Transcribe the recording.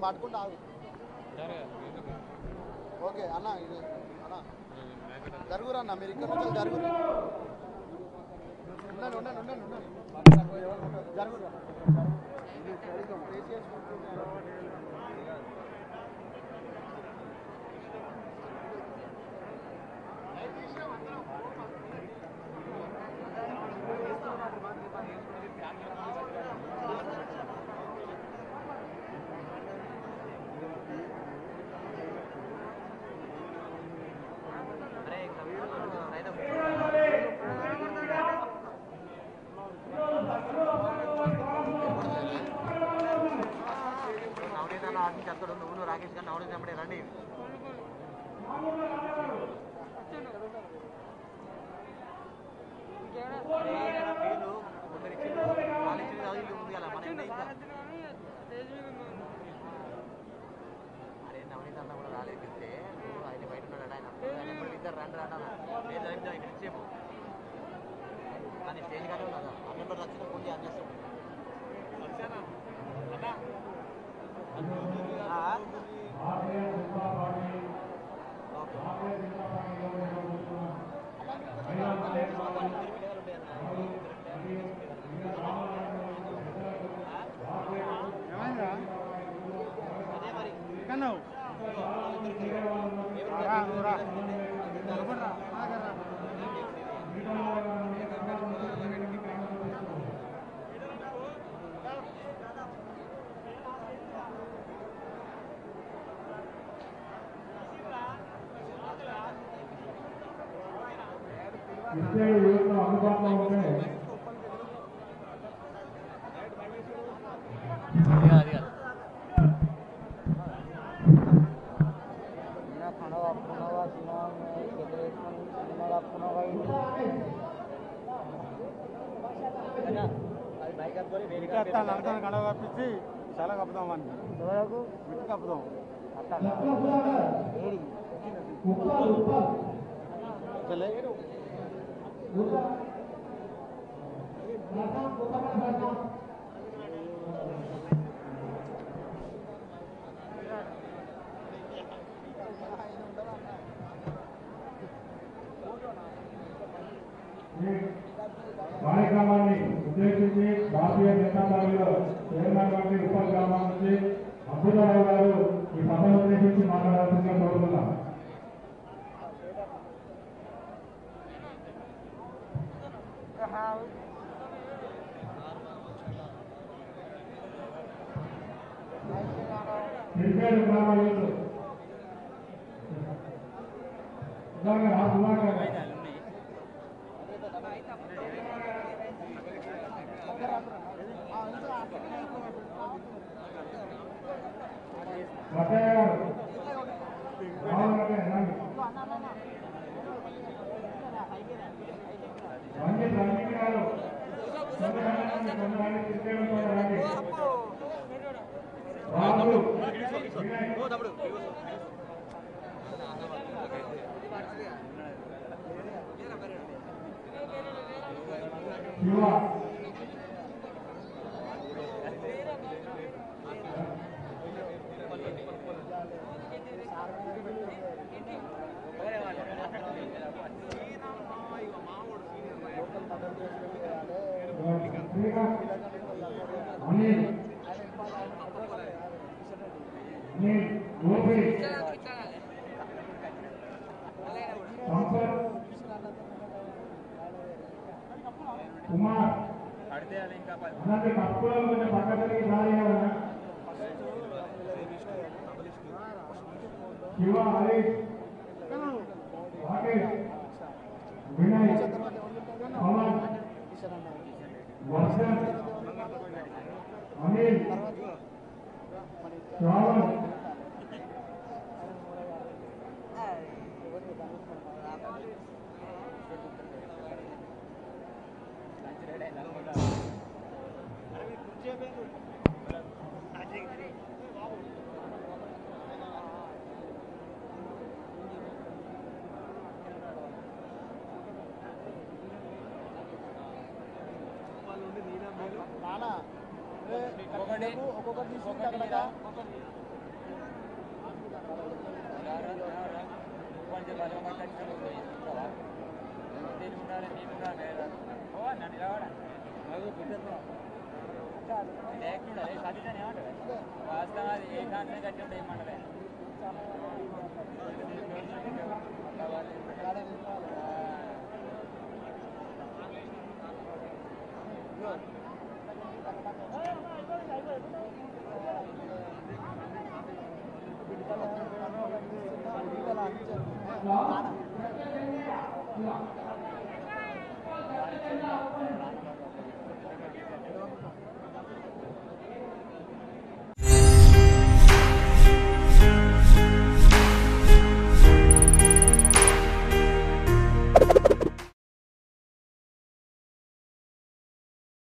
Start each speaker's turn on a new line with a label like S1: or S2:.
S1: పట్టుకుంటా ఆగు ఓకే అన్న ఇది అన్న జరుగురు అన్న మీరు ఇక్కడ నుంచి జరుగురు ఉండండి ఉండండి ఉండండి ఉండండి జరుగురు
S2: నవనీత ఆర్టిస్ట్ అక్కడ నువ్వు రాకేష్ గారు నవనీత వెంబడే రండి పేరు ఒకరికి కాలేజీ చదివి ఉంది కదా మన ఎంత ఇంకా అరే నవనీత అన్న కూడా రాలేదు చెప్తే నువ్వు ఆయన బయట ఉన్నాడు ఆయన ఆయన ఎప్పుడు ఇద్దరు రండి రండి అన్న నేను చదివితే ఇక్కడ ఇచ్చేపు కానీ స్టేజ్ కానీ ఉన్నదా అన్న నెంబర్ వచ్చిన ఫోన్ చేయాలి చేస్తాం
S3: ఇద్దరు యువకులు అందుబాటులో ఉంటే
S1: కడవ కప్పించి చాలా కప్పుదాం అని విట్టు కప్పుదాం
S3: ఉప్పాలు ఉప్పాలు
S1: చెల్లె
S3: కార్యక్రమాన్ని ఉద్దేశించి భారతీయ జనతా పార్టీలో చైర్మన్ గారి ఉప్పల్ గ్రామం నుంచి అద్భుతరావు గారు ఈ సభను ఉద్దేశించి మాట్లాడాల్సిందిగా కోరుతున్నాం నిర్మేడు గ్రామాలు సుధాకర్ ఆ సుధాకర్ మట్టయ్య గారు రావాలి మట్టయ్య రండి రంజిత్ రంజిత్ గారు కొంతమంది కొంతమంది తీసుకెళ్ళిపోయి రండి బాబు వినయ్ శివ అనిల్ అనిల్ గోపి సంపత్ కుమార్ అలాంటి కప్పులో కొంచెం పక్కకి రాలి శివ హరీష్ రాకేష్ వినయ్ పవన్ వర్షన్ అనిల్ శ్రావణ్
S1: నానా ఒక్కొక్కటి ఒక్కొక్కటి తీసుకుంటే అక్కడ
S4: కొంచెం బలం పట్టచ్చు నేను ఉండాలి నేను ఉండాలి ఓ నన్ను నిలబడా లేకుండా సతీష్ ఏమంటారు వాస్తవం అది ఏ కాన్సెప్ట్ కట్టి ఉంటే ఏమంటారు
S1: ఆ